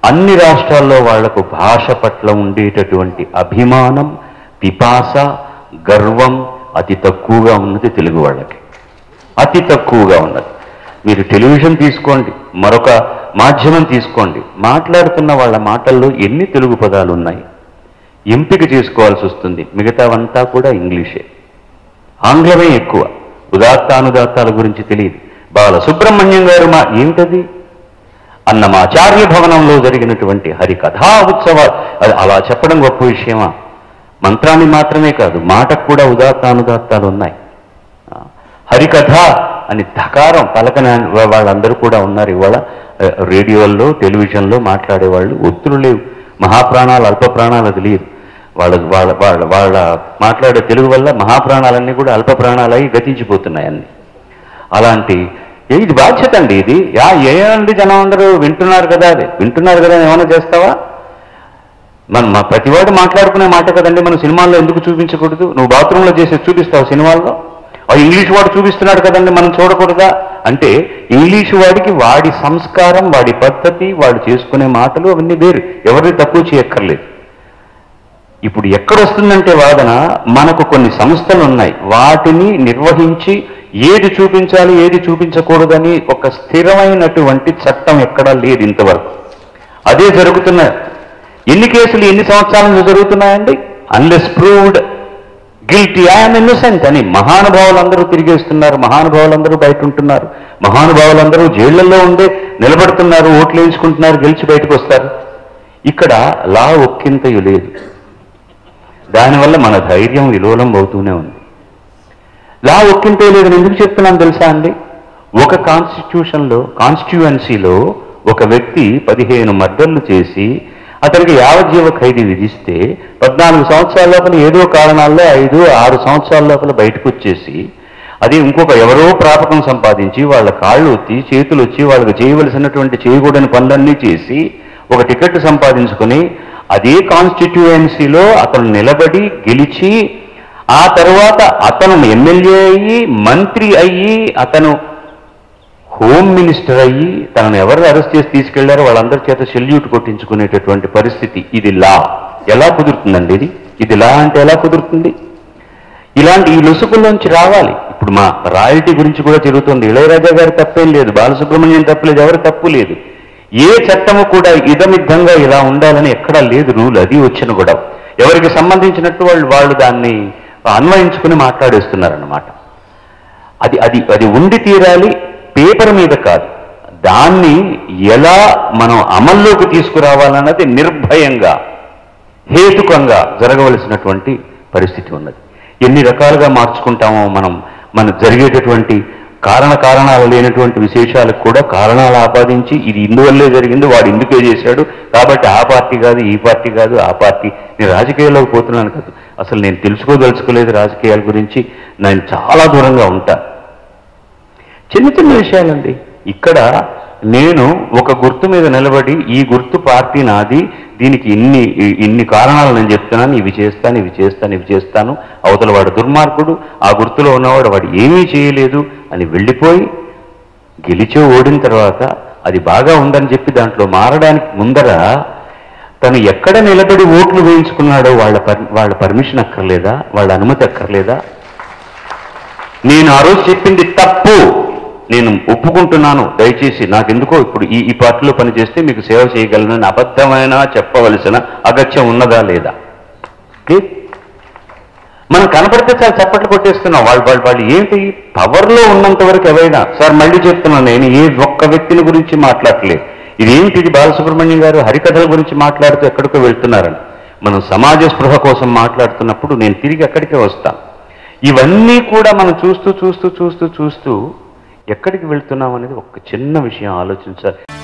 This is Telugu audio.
అన్ని రాష్ట్రాల్లో వాళ్లకు భాష పట్ల ఉండేటటువంటి అభిమానం పిపాస గర్వం అతి తక్కువగా ఉన్నది తెలుగు వాళ్ళకి అతి తక్కువగా ఉన్నది మీరు టెలివిజన్ తీసుకోండి మరొక మాధ్యమం తీసుకోండి మాట్లాడుతున్న వాళ్ళ మాటల్లో ఎన్ని తెలుగు పదాలు ఉన్నాయి ఎంపిక చేసుకోవాల్సి వస్తుంది మిగతావంతా కూడా ఇంగ్లీషే ఆంగ్లమే ఎక్కువ ఉదాత్తానుదాత్తాల గురించి తెలియదు బాల సుబ్రహ్మణ్యం గారు మా ఏంటది అన్నమాచార్య భవనంలో జరిగినటువంటి హరికథా ఉత్సవాలు అది అలా చెప్పడం గొప్ప విషయమా మంత్రాన్ని మాత్రమే కాదు మాటకు కూడా ఉదాత్తానుదాత్తాలు ఉన్నాయి ఆ, హరికథ అని ధకారం పలకన వాళ్ళందరూ కూడా ఉన్నారు ఇవాళ ఆ, రేడియోల్లో టెలివిజన్లో మాట్లాడేవాళ్ళు ఒత్తులు లేవు మహాప్రాణాలు అల్ప ప్రాణాలు అది లేదు వాళ్ళ వాళ్ళ వాళ్ళ వాళ్ళ మాట్లాడే తెలుగు వల్ల మహాప్రాణాలన్నీ కూడా అల్ప ప్రాణాలై గతించిపోతున్నాయి అన్ని అలాంటి ఏ, ఇది బాధ్యత అండి ఇది యా ఏమండి జనం అందరూ వింటున్నారు కదా అది వింటున్నారు కదా అని ఏమైనా చేస్తావా మన మా ప్రతివాడు మాట్లాడుకునే మాట కదండి మనం సినిమాల్లో ఎందుకు చూపించకూడదు నువ్వు బాత్రూంలో చేసి చూపిస్తావు సినిమాల్లో ఆ ఇంగ్లీష్ వాడు చూపిస్తున్నాడు కదండి మనం చూడకూడదా అంటే ఇంగ్లీష్ వాడికి వాడి సంస్కారం వాడి పద్ధతి వాడు చేసుకునే మాటలు అవన్నీ వేరు ఎవరిని తక్కువ చేయక్కర్లేదు ఇప్పుడు ఎక్కడొస్తుందంటే వాదన మనకు కొన్ని సంస్థలు ఉన్నాయి వాటిని నిర్వహించి ఏది చూపించాలి ఏది చూపించకూడదని ఒక స్థిరమైనటువంటి చట్టం ఎక్కడా లేదు ఇంతవరకు అదే జరుగుతున్న ఎన్ని కేసులు ఎన్ని సంవత్సరాల నుంచి జరుగుతున్నాయండి unless proved guilty I'm innocent అని మహానుభావులందరూ తిరిగేస్తున్నారు మహానుభావులందరూ బయట ఉంటున్నారు మహానుభావులందరూ జైళ్లలో ఉండే నిలబడుతున్నారు ఓట్లు వేయించుకుంటున్నారు గెలిచి బయటకు వస్తారు ఇక్కడ లా ఒక్కింతయు లేదు దానివల్ల మన ధైర్యం విలోలం అవుతూనే ఉంది లా ఒక్కింతే లేదని ఎందుకు చెప్తున్నాను తెలుసా అండి ఒక కాన్స్టిట్యూషన్లో కాన్స్టిట్యుయెన్సీలో ఒక వ్యక్తి పదిహేను మర్డర్లు చేసి అతనికి యావజ్జీవ ఖైదీ విధిస్తే పద్నాలుగు సంవత్సరాల లోపల ఏదో కారణాల్లో ఐదు ఆరు సంవత్సరాల లోపల బయటకు వచ్చేసి అది ఇంకొక ఎవరో ప్రాపకం సంపాదించి వాళ్ళ కాళ్ళు వచ్చి చేతులు వచ్చి వాళ్ళకి చేయవలసినటువంటి చేయకూడని పనులన్నీ చేసి ఒక టికెట్ సంపాదించుకొని అదే కాన్స్టిట్యుయెన్సీలో అతను నిలబడి గెలిచి ఆ తర్వాత అతను ఎమ్మెల్యే అయ్యి మంత్రి అయ్యి అతను హోమ్ మినిస్టర్ అయ్యి తనను ఎవరు అరెస్ట్ చేసి తీసుకెళ్లారో వాళ్ళందరి చేత సెల్యూట్ కొట్టించుకునేటటువంటి పరిస్థితి ఇది లా ఎలా కుదురుతుందండి ఇది ఇది లా అంటే ఎలా కుదురుతుంది ఇలాంటి ఈ లొసుకుల్లోంచి రావాలి ఇప్పుడు మా రాయల్టీ గురించి కూడా తిరుగుతుంది ఇళయరాజా గారి తప్పేం లేదు బాలసుబ్రహ్మణ్యం తప్పలేదు ఎవరి తప్పు లేదు ఏ చట్టము కూడా ఇదమిద్దంగా ఇలా ఉండాలని ఎక్కడా లేదు రూల్ అది వచ్చిన కూడా ఎవరికి సంబంధించినట్టు వాళ్ళు వాళ్ళు దాన్ని అన్వయించుకుని మాట్లాడేస్తున్నారన్నమాట అది అది అది ఉండి తీరాలి పేపర్ మీద కాదు దాన్ని ఎలా మనం అమల్లోకి తీసుకురావాలన్నది నిర్భయంగా హేతుకంగా జరగవలసినటువంటి పరిస్థితి ఉన్నది ఎన్ని రకాలుగా మార్చుకుంటామో మనం మన జరిగేటటువంటి కారణ కారణాలు లేనటువంటి విశేషాలకు కూడా కారణాలు ఆపాదించి ఇది ఇందువల్లే జరిగింది వాడు ఇందుకే చేశాడు కాబట్టి ఆ పార్టీ కాదు ఈ పార్టీ కాదు ఆ పార్టీ నేను రాజకీయాల్లోకి పోతున్నాను కాదు అసలు నేను తెలుసుకోదలుచుకోలేదు రాజకీయాల గురించి నేను చాలా దూరంగా ఉంటా చిన్న చిన్న విషయాలండి ఇక్కడ నేను ఒక గుర్తు మీద నిలబడి ఈ గుర్తు పార్టీ నాది దీనికి ఇన్ని ఇ- ఇన్ని కారణాలు నేను చెప్తున్నాను ఇవి చేస్తాను ఇవి చేస్తాను ఇవి చేస్తాను అవతల వాడు దుర్మార్గుడు ఆ గుర్తులో ఉన్నవాడు వాడు ఏమీ చేయలేదు అని వెళ్ళిపోయి గెలిచో ఓడిన తర్వాత అది బాగా ఉందని చెప్పి దాంట్లో మారడానికి ముందర తను ఎక్కడ నిలబడి ఓట్లు వేయించుకున్నాడో వాళ్ళ పర్ వాళ్ళ పర్మిషన్ అక్కర్లేదా వాళ్ళ అనుమతి అక్కర్లేదా నేను ఆ రోజు చెప్పింది తప్పు నేను ఒప్పుకుంటున్నాను దయచేసి నాకెందుకో ఇప్పుడు ఈ ఈ పార్టీలో పనిచేస్తే మీకు సేవ చేయగలనని అబద్ధమైన చెప్పవలసిన అగత్యం ఉన్నదా లేదా ఓకే మనం కనపడితే చాలా చప్పట్లు కొట్టేస్తున్నాం వాళ్ళు వాళ్ళు వాళ్ళు ఏంటి పవర్లో ఉన్నంత వరకు ఎవరైనా సార్ మళ్ళీ చెప్తున్నాను నేను ఏ ఒక్క వ్యక్తిని గురించి మాట్లాడట్లేదు ఇదేంటి ఇది బాలసుబ్రహ్మణ్యం గారు హరికథల గురించి మాట్లాడుతూ ఎక్కడికో వెళ్తున్నారని మనం సమాజ స్పృహ కోసం మాట్లాడుతున్నప్పుడు నేను తిరిగి అక్కడికే వస్తాను ఇవన్నీ కూడా మనం చూస్తూ చూస్తూ చూస్తూ చూస్తూ ఎక్కడికి వెళ్తున్నాం అనేది ఒక చిన్న విషయం ఆలోచించాలి